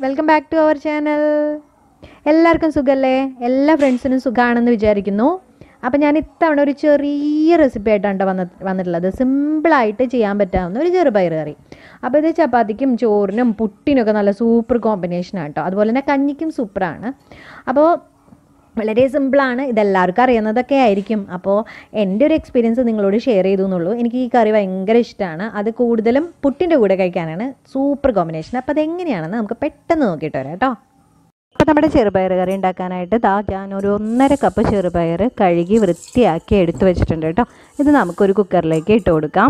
welcome back to our channel എല്ലാവർക്കും സുഖമല്ലേ എല്ലാ ഫ്രണ്ട്സിനും സുഖമാണെന്ന് വിചാരിക്കുന്നു അപ്പം ഞാൻ ഇത്തവണ ഒരു ചെറിയ റെസിപ്പി ആയിട്ടാണ് ട്ടോ വന്ന വന്നിട്ടുള്ളത് സിമ്പിളായിട്ട് ചെയ്യാൻ പറ്റാവുന്ന ഒരു ചെറുപയർ കറി അപ്പോൾ ഇത് ചപ്പാത്തിക്കും ചോറിനും പുട്ടിനൊക്കെ നല്ല സൂപ്പർ കോമ്പിനേഷനാണ് കേട്ടോ അതുപോലെ തന്നെ കഞ്ഞിക്കും സൂപ്പറാണ് അപ്പോൾ വളരെ സിമ്പിളാണ് ഇതെല്ലാവർക്കും അറിയുന്നതൊക്കെ ആയിരിക്കും അപ്പോൾ എൻ്റെ ഒരു എക്സ്പീരിയൻസ് നിങ്ങളോട് ഷെയർ ചെയ്തു എന്നുള്ളൂ എനിക്ക് ഈ കറി ഭയങ്കര ഇഷ്ടമാണ് അത് കൂടുതലും പുട്ടിൻ്റെ കൂടെ കഴിക്കാനാണ് സൂപ്പർ കോമ്പിനേഷൻ അപ്പോൾ അതെങ്ങനെയാണെന്ന് നമുക്ക് പെട്ടെന്ന് നോക്കിയിട്ട് വരാം കേട്ടോ അപ്പോൾ നമ്മുടെ ചെറുപയർ കറി ഉണ്ടാക്കാനായിട്ട് ദാ ഞാൻ ഒരു ഒന്നര കപ്പ് ചെറുപയർ കഴുകി വൃത്തിയാക്കി എടുത്തു വെച്ചിട്ടുണ്ട് കേട്ടോ ഇത് നമുക്കൊരു കുക്കറിലേക്ക് ഇട്ട് കൊടുക്കാം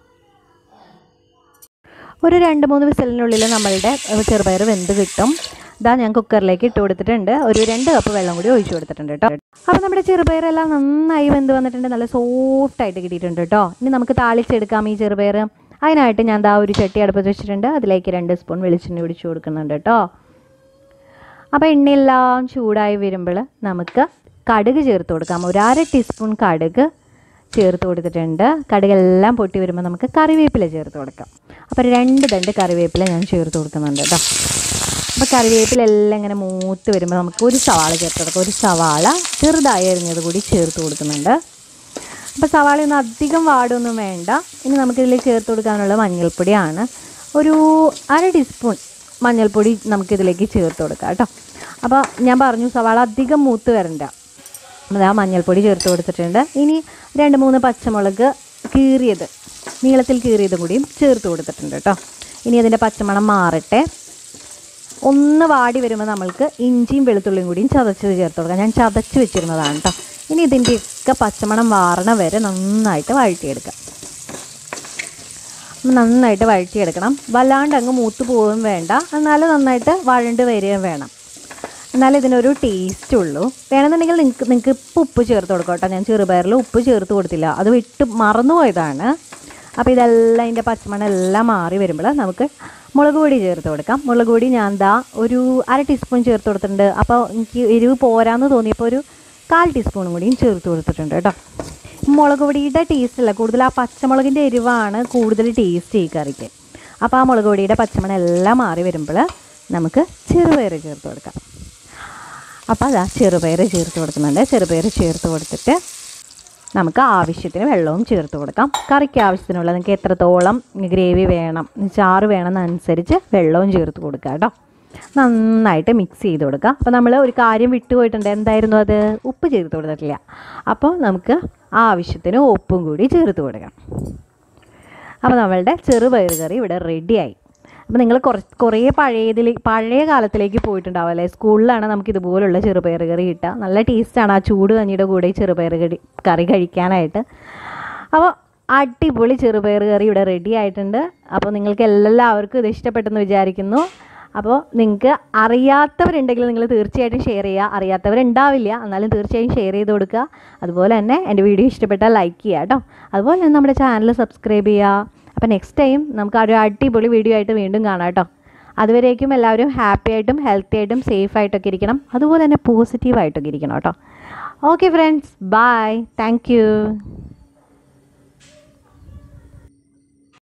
ഒരു രണ്ട് മൂന്ന് വിസലിനുള്ളിൽ നമ്മളുടെ ചെറുപയർ വെന്ത് കിട്ടും ഇതാ ഞാൻ കുക്കറിലേക്ക് ഇട്ട് കൊടുത്തിട്ടുണ്ട് ഒരു രണ്ട് കപ്പ് വെള്ളം കൂടി ഒഴിച്ചു കൊടുത്തിട്ടുണ്ട് കേട്ടോ അപ്പോൾ നമ്മുടെ ചെറുപയറെല്ലാം നന്നായി വെന്ത് വന്നിട്ടുണ്ട് നല്ല സോഫ്റ്റായിട്ട് കിട്ടിയിട്ടുണ്ട് കേട്ടോ ഇനി നമുക്ക് താളിച്ചെടുക്കാം ഈ ചെറുപയർ അതിനായിട്ട് ഞാൻ ദാ ഒരു ചട്ടി അടുപ്പത്ത് വെച്ചിട്ടുണ്ട് അതിലേക്ക് രണ്ട് സ്പൂൺ വെളിച്ചെണ്ണ ഒഴിച്ചു കൊടുക്കുന്നുണ്ട് കേട്ടോ അപ്പോൾ എണ്ണയെല്ലാം ചൂടായി വരുമ്പോൾ നമുക്ക് കടുക് ചേർത്ത് കൊടുക്കാം ഒരു അര ടീസ്പൂൺ കടുക് ചേർത്ത് കൊടുത്തിട്ടുണ്ട് കടുകെല്ലാം പൊട്ടി വരുമ്പോൾ നമുക്ക് കറിവേപ്പില ചേർത്ത് കൊടുക്കാം അപ്പോൾ രണ്ട് തണ്ട് കറിവേപ്പില ഞാൻ ചേർത്ത് കൊടുക്കുന്നുണ്ട് കേട്ടോ അപ്പോൾ കറിവേപ്പില എല്ലാം ഇങ്ങനെ മൂത്ത് വരുമ്പോൾ നമുക്ക് ഒരു സവാള ചേർത്ത് കൊടുക്കാം ഒരു സവാള ചെറുതായി അരിഞ്ഞത് കൂടി ചേർത്ത് കൊടുക്കുന്നുണ്ട് അപ്പോൾ സവാളയൊന്നും അധികം വാടൊന്നും വേണ്ട ഇനി നമുക്കിതിൽ ചേർത്ത് കൊടുക്കാനുള്ള മഞ്ഞൾപ്പൊടിയാണ് ഒരു അര ടീസ്പൂൺ മഞ്ഞൾപ്പൊടി നമുക്കിതിലേക്ക് ചേർത്ത് കൊടുക്കാം കേട്ടോ അപ്പോൾ ഞാൻ പറഞ്ഞു സവാള അധികം മൂത്ത് വരണ്ട ആ മഞ്ഞൾപ്പൊടി ചേർത്ത് കൊടുത്തിട്ടുണ്ട് ഇനി രണ്ട് മൂന്ന് പച്ചമുളക് കീറിയത് നീളത്തിൽ കീറിയതും കൂടിയും ചേർത്ത് കൊടുത്തിട്ടുണ്ട് കേട്ടോ ഇനി അതിൻ്റെ പച്ചമണം മാറട്ടെ ഒന്ന് വാടി വരുമ്പോൾ നമ്മൾക്ക് ഇഞ്ചിയും വെളുത്തുള്ളിയും കൂടിയും ചതച്ചത് ചേർത്ത് കൊടുക്കാം ഞാൻ ചതച്ച് വെച്ചിരുന്നതാണ് കേട്ടോ ഇനി ഇതിൻ്റെയൊക്കെ പച്ചമണം വാറണ വരെ നന്നായിട്ട് വഴറ്റിയെടുക്കാം നന്നായിട്ട് വഴറ്റിയെടുക്കണം വല്ലാണ്ട് അങ്ങ് മൂത്ത് പോവുകയും വേണ്ട എന്നാലും നന്നായിട്ട് വഴണ്ട് വരികയും വേണം എന്നാലും ഇതിനൊരു ടേസ്റ്റ് ഉള്ളൂ വേണമെന്നുണ്ടെങ്കിൽ നിങ്ങൾക്ക് നിങ്ങൾക്ക് ഇപ്പം ഉപ്പ് ചേർത്ത് കൊടുക്കാം കേട്ടോ ഞാൻ ചെറുപയറിൽ ഉപ്പ് ചേർത്ത് കൊടുത്തില്ല അത് വിട്ട് മറന്നുപോയതാണ് അപ്പോൾ ഇതെല്ലാം ഇതിൻ്റെ പച്ചമണം എല്ലാം മാറി വരുമ്പോൾ നമുക്ക് മുളക് പൊടി ചേർത്ത് കൊടുക്കാം മുളക് പൊടി ഞാൻ ദാ ഒരു അര ടീസ്പൂൺ ചേർത്ത് കൊടുത്തിട്ടുണ്ട് അപ്പോൾ എനിക്ക് എരിവ് പോരാന്ന് തോന്നിയപ്പോൾ ഒരു കാൽ ടീസ്പൂണും കൂടിയും ചേർത്ത് കൊടുത്തിട്ടുണ്ട് കേട്ടോ മുളക് പൊടിയുടെ ടേസ്റ്റ് അല്ല കൂടുതൽ ആ പച്ചമുളകിൻ്റെ എരിവാണ് കൂടുതൽ ടേസ്റ്റ് ഈ കറിക്ക് അപ്പോൾ ആ മുളക് പൊടിയുടെ പച്ചമണം എല്ലാം മാറി വരുമ്പോൾ നമുക്ക് ചെറുപയർ ചേർത്ത് കൊടുക്കാം അപ്പോൾ അതാ ചെറുപയർ ചേർത്ത് കൊടുക്കുന്നുണ്ട് ചെറുപയർ ചേർത്ത് കൊടുത്തിട്ട് നമുക്ക് ആവശ്യത്തിന് വെള്ളവും ചേർത്ത് കൊടുക്കാം കറിക്ക് ആവശ്യത്തിനുള്ള നിങ്ങൾക്ക് എത്രത്തോളം ഗ്രേവി വേണം ചാറ് വേണമെന്നനുസരിച്ച് വെള്ളവും ചേർത്ത് കൊടുക്കുക കേട്ടോ നന്നായിട്ട് മിക്സ് ചെയ്ത് കൊടുക്കുക അപ്പോൾ നമ്മൾ ഒരു കാര്യം വിട്ടുപോയിട്ടുണ്ട് എന്തായിരുന്നു അത് ഉപ്പ് ചേർത്ത് കൊടുത്തിട്ടില്ല അപ്പോൾ നമുക്ക് ആവശ്യത്തിന് ഉപ്പും കൂടി ചേർത്ത് കൊടുക്കാം അപ്പോൾ നമ്മളുടെ ചെറുപയർ കറി ഇവിടെ റെഡിയായി അപ്പോൾ നിങ്ങൾ കുറച്ച് കുറേ പഴയതിൽ പഴയ കാലത്തിലേക്ക് പോയിട്ടുണ്ടാവും അല്ലേ സ്കൂളിലാണ് നമുക്ക് ഇതുപോലുള്ള ചെറുപയർ കറി കിട്ടുക നല്ല ടേസ്റ്റാണ് ആ ചൂട് കഞ്ഞിയുടെ കൂടെ ഈ ചെറുപയർ കറി കറി കഴിക്കാനായിട്ട് അപ്പോൾ അടിപൊളി ചെറുപയർ കറി ഇവിടെ റെഡി ആയിട്ടുണ്ട് അപ്പോൾ നിങ്ങൾക്ക് എല്ലാവർക്കും ഇത് ഇഷ്ടപ്പെട്ടെന്ന് വിചാരിക്കുന്നു അപ്പോൾ നിങ്ങൾക്ക് അറിയാത്തവരുണ്ടെങ്കിൽ നിങ്ങൾ തീർച്ചയായിട്ടും ഷെയർ ചെയ്യുക അറിയാത്തവരുണ്ടാവില്ല എന്നാലും തീർച്ചയായും ഷെയർ ചെയ്ത് കൊടുക്കുക അതുപോലെ തന്നെ എൻ്റെ വീഡിയോ ഇഷ്ടപ്പെട്ടാൽ ലൈക്ക് ചെയ്യുക കേട്ടോ അതുപോലെ തന്നെ നമ്മുടെ ചാനൽ സബ്സ്ക്രൈബ് ചെയ്യുക അപ്പോൾ നെക്സ്റ്റ് ടൈം നമുക്ക് ഒരു അടിപൊളി വീഡിയോ ആയിട്ട് വീണ്ടും കാണാം കേട്ടോ അതുവരേക്കും എല്ലാവരും ഹാപ്പി ആയിട്ടും ഹെൽത്തി ആയിട്ടും സേഫ് ആയിട്ടൊക്കെ ഇരിക്കണം അതുപോലെ തന്നെ പോസിറ്റീവായിട്ടൊക്കെ ഇരിക്കണം കേട്ടോ ഓക്കെ ഫ്രണ്ട്സ് ബൈ താങ്ക്